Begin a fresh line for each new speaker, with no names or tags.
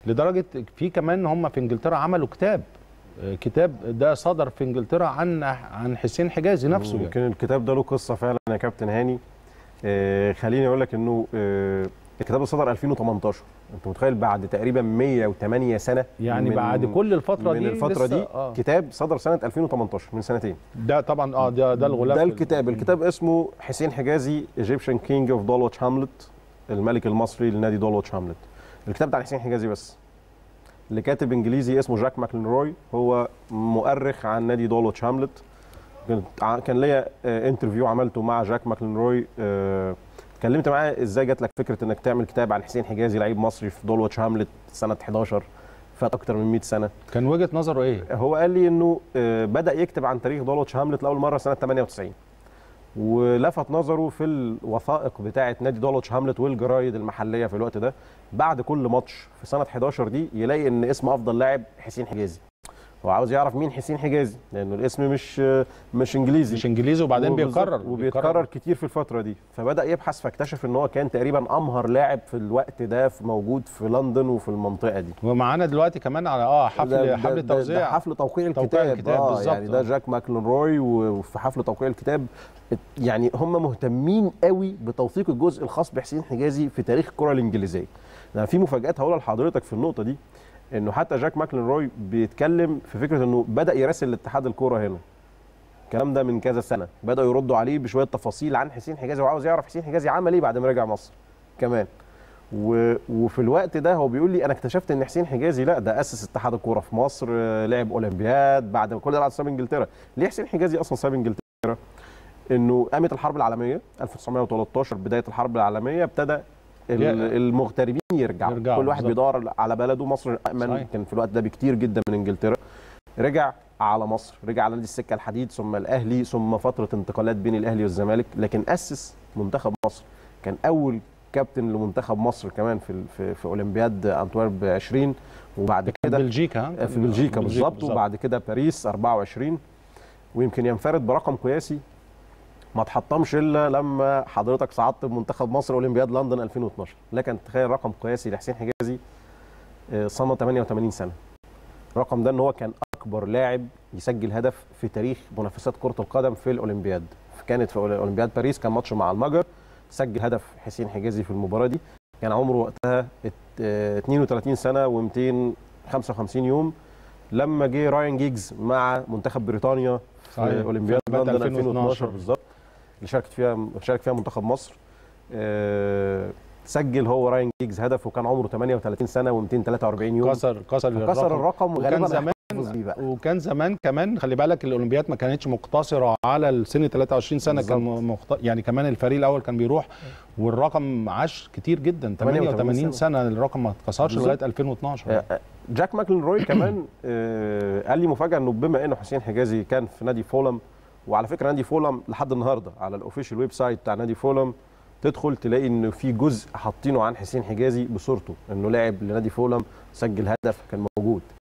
لدرجه في كمان هم في انجلترا عملوا كتاب آه، كتاب ده صدر في انجلترا عن عن حسين حجازي نفسه يعني.
يمكن الكتاب ده له قصه فعلا يا كابتن هاني آه خليني اقول لك انه آه الكتاب ده صدر 2018 انت متخيل بعد تقريبا 108 سنه
يعني
من-
بعد كل الفتره
من
دي
الفتره
لسه-
دي
آه.
كتاب صدر سنه 2018 من سنتين
ده طبعا اه ده ده الغلاف
ده الكتاب الكتاب اسمه حسين حجازي ايجيبشن كينج اوف دولوتش هاملت الملك المصري لنادي دولوتش هاملت الكتاب بتاع حسين حجازي بس اللي كاتب انجليزي اسمه جاك ماكلنروي هو مؤرخ عن نادي دولوتش هاملت كنت ع- كان ليا آه، انترفيو عملته مع جاك ماكلنروي آه، اتكلمت معاه ازاي جات لك فكره انك تعمل كتاب عن حسين حجازي لعيب مصري في دولوتش هاملت سنه 11 فات اكتر من 100 سنه
كان وجهه نظره ايه؟
هو قال لي انه آه، بدا يكتب عن تاريخ دولوتش هاملت لاول مره سنه 98 ولفت نظره في الوثائق بتاعه نادي دولوتش هاملت والجرايد المحليه في الوقت ده بعد كل ماتش في سنه 11 دي يلاقي ان اسم افضل لاعب حسين حجازي هو عاوز يعرف مين حسين حجازي لانه الاسم مش آه، مش انجليزي
مش انجليزي وبعدين
وبالظبط-
بيكرر
وبيتكرر كتير في الفتره دي فبدا يبحث فاكتشف ان هو كان تقريبا امهر لاعب في الوقت ده في موجود في لندن وفي المنطقه دي
ومعانا دلوقتي كمان على اه
ده-
حفل
ده-
حفل
ده- ده
توزيع
حفل توقيع
توقيع
الكتاب,
الكتاب
آه
بالظبط.
يعني ده جاك ماكلنروي وفي حفل توقيع الكتاب ات- يعني هم مهتمين قوي بتوثيق الجزء الخاص بحسين حجازي في تاريخ الكره الانجليزيه يعني في مفاجات هقولها لحضرتك في النقطه دي انه حتى جاك ماكلنروي بيتكلم في فكره انه بدا يراسل لاتحاد الكوره هنا الكلام ده من كذا سنه بداوا يردوا عليه بشويه تفاصيل عن حسين حجازي وعاوز يعرف حسين حجازي عمل ايه بعد ما رجع مصر كمان و... وفي الوقت ده هو بيقول لي انا اكتشفت ان حسين حجازي لا ده اسس اتحاد الكوره في مصر آه، لعب اولمبياد بعد كل ده بعد ساب انجلترا ليه حسين حجازي اصلا ساب انجلترا انه قامت الحرب العالميه 1913 بدايه الحرب العالميه ابتدى ال-
يا-
المغتربين يرجعوا
يرجعوا
كل واحد
بالظبط.
بيدور على بلده مصر امن
صحيح.
كان في الوقت ده بكتير جدا من انجلترا رجع على مصر رجع على نادي السكه الحديد ثم الاهلي ثم فتره انتقالات بين الاهلي والزمالك لكن اسس منتخب مصر كان اول كابتن لمنتخب مصر كمان في في, في اولمبياد انتورب 20 وبعد
كان
كده
بلجيكا ها؟
في بلجيكا بالظبط وبعد كده باريس 24 ويمكن ينفرد برقم قياسي ما اتحطمش الا لما حضرتك صعدت بمنتخب مصر اولمبياد لندن 2012 لكن تخيل رقم قياسي لحسين حجازي آه، صنع 88 سنه الرقم ده ان هو كان اكبر لاعب يسجل هدف في تاريخ منافسات كره القدم في الاولمبياد كانت في اولمبياد باريس كان ماتش مع المجر سجل هدف حسين حجازي في المباراه دي كان عمره وقتها ات- آه، 32 سنه و255 يوم لما جه رايان جيجز مع منتخب بريطانيا
صحيح.
في اولمبياد
في
لندن
2012
2012 بالظبط اللي شاركت فيها شارك فيها منتخب مصر آه، سجل هو راين جيجز هدف وكان عمره 38 سنه و243 يوم
كسر كسر
كسر الرقم
وكان
وغالبا
زمان
هيحتفظ بيه بقى
وكان زمان كمان خلي بالك الاولمبياد ما كانتش مقتصره على السن 23 سنه كان مخت... يعني كمان الفريق الاول كان بيروح والرقم عاش كتير جدا 88
سنة.
سنه الرقم ما اتكسرش
بالظبط.
لغايه 2012
آه، آه، جاك ماكلنروي كمان آه، قال لي مفاجاه انه بما انه حسين حجازي كان في نادي فولم وعلى فكره نادي فولم لحد النهارده على الاوفيشال ويب سايت بتاع نادي فولم تدخل تلاقي انه في جزء حاطينه عن حسين حجازي بصورته انه لاعب لنادي فولم سجل هدف كان موجود